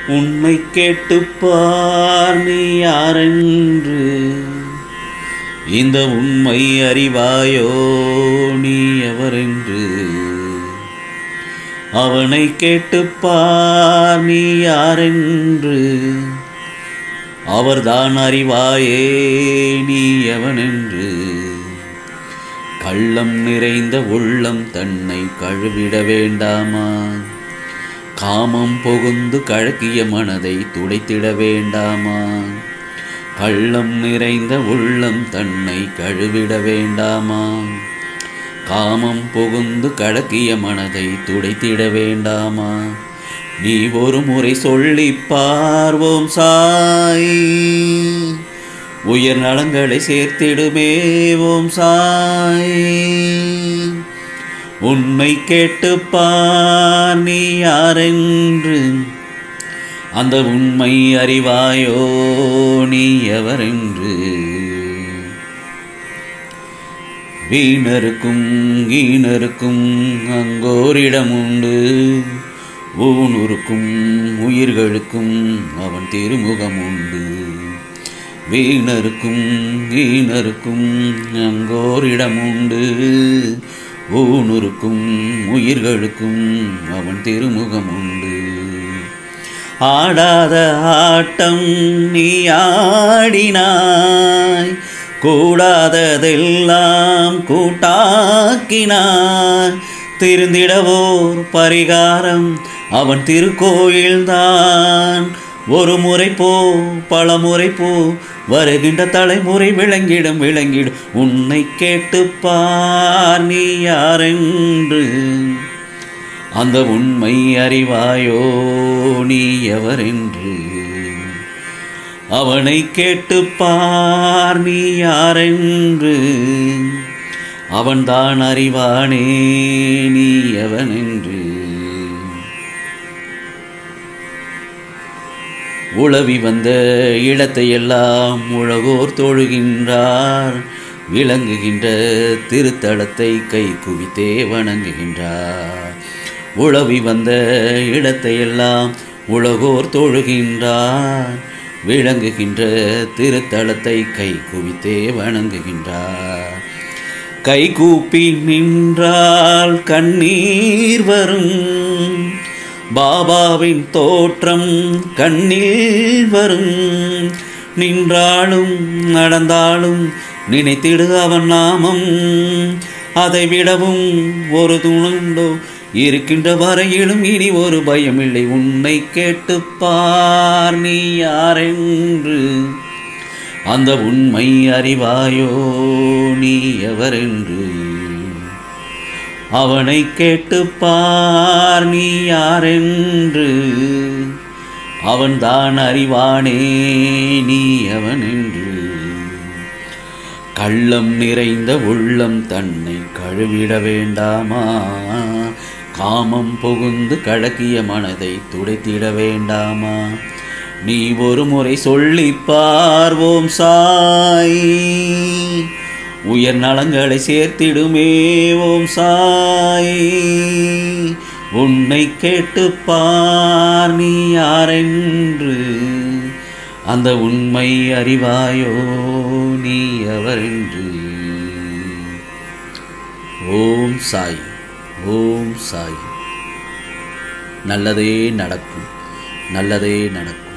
உண்மை கேட்டுப்பார் நீ யாரென்று இந்த உண்மை அறிவாயோ நீ எவரென்று அவனை கேட்டுப்பார் நீ யாரென்று அவர்தான் அறிவாயே நீ எவனென்று கள்ளம் நிறைந்த உள்ளம் தன்னை கழுவிட வேண்டாமா காமம் புகுந்து கழக்கிய மனதை துடைத்திட வேண்டாமா கள்ளம் நிறைந்த உள்ளம் தன்னை கழுவிட வேண்டாமா காமம் புகுந்து கழக்கிய மனதை துடைத்திட வேண்டாமா நீ ஒரு முறை சொல்லி பார்வோம் சாய் உயர் நலங்களை சேர்த்திடுமே ஓம் சாய் உண்மை கேட்டுப்பார் நீ யாரென்று அந்த உண்மை அறிவாயோ நீ எவரென்று வீணருக்கும் ஈனருக்கும் அங்கோரிடம் உண்டு ஊனுருக்கும் உயிர்களுக்கும் அவன் திருமுகம் உண்டு வீணருக்கும் ஈனருக்கும் அங்கோரிடம் உண்டு ஊனுருக்கும் உயிர்களுக்கும் அவன் திருமுகம் உண்டு ஆடாத ஆட்டம் நீ ஆடினாய் கூடாததெல்லாம் கூட்டாக்கினாய் திருந்திடவோர் பரிகாரம் அவன் திருக்கோயில்தான் ஒரு முறை போ பல முறை போ வருகின்ற தலைமுறை விளங்கிடும் விளங்கிடும் உன்னை கேட்டுப்பார் நீ யாரென்று அந்த உண்மை அறிவாயோ நீ எவரென்று அவனை கேட்டுப்பார் நீ யாரென்று அவன்தான் அறிவானே நீ எவனென்று உளவி வந்த இடத்தையெல்லாம் உலகோர் தொழுகின்றார் விளங்குகின்ற திருத்தலத்தை கை குவித்தே வணங்குகின்றார் உளவி வந்த இடத்தையெல்லாம் உலகோர் தொழுகின்றார் விளங்குகின்ற திருத்தலத்தை கை குவித்தே வணங்குகின்றார் கை கூப்பி நின்றால் கண்ணீர் வரும் பாபாவின் தோற்றம் கண்ணில் வரும் நின்றாலும் நடந்தாலும் நினைத்திடு அவன் நாமம் அதை விடவும் ஒரு துணுண்டோ இருக்கின்ற வரையிலும் இனி ஒரு பயமில்லை உன்னை கேட்டுப்பார் நீ யாரென்று அந்த உண்மை அறிவாயோ நீ எவரென்று அவனை கேட்டுப்பார் நீ யாரென்று அவன்தான் அறிவானே நீ அவனென்று கள்ளம் நிறைந்த உள்ளம் தன்னை கழுவிட வேண்டாமா காமம் புகுந்து கழக்கிய மனதை துடைத்திட வேண்டாமா நீ ஒரு முறை சொல்லி பார்வோம் சாய் உயர் நலங்களை சேர்த்திடுமே ஓம் சாய் உன்னை கேட்டுப்பார் நீ யாரென்று அந்த உண்மை அறிவாயோ நீ எவரென்று ஓம் சாய் ஓம் சாய் நல்லதே நடக்கும் நல்லதே நடக்கும்